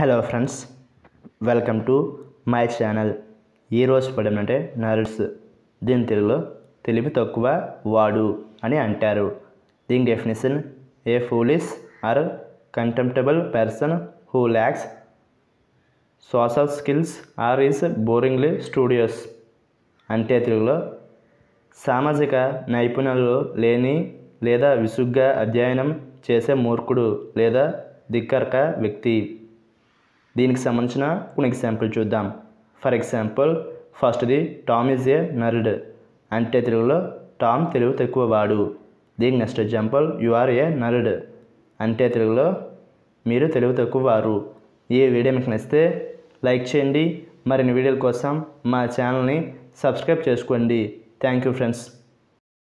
hello friends welcome to my channel ఈరోజు పదం అంటే నర్డ్స్ దీని తెలుగులో తెలివి తక్కువ వాడు అని అంటారు దీని definition a foolish or contemptible person who lacks social skills or is boringly studious అంటే తెలుగులో సామాజిక నైపుణ్యాలు లేని లేదా విసుగ్గా అధ్యయనం చేసే మూర్ఖుడు లేదా ధిక్కరక వ్యక్తి దీనికి సంబంధించిన కొన్ని ఎగ్జాంపుల్ చూద్దాం ఫర్ ఎగ్జాంపుల్ ఫస్ట్ది టామ్ ఈజ్ ఏ నర్డ్ అంటే తెలుగులో టామ్ తెలివి తక్కువ వాడు దీనికి next example you are a nerd అంటే తెలుగులో మీరు తెలివి తక్కువ వారు ఈ వీడియో మీకు నచ్చితే లైక్ చేయండి మరిన్ని వీడియోల కోసం మా ఛానల్ని సబ్స్క్రైబ్ చేసుకోండి థ్యాంక్ యూ ఫ్రెండ్స్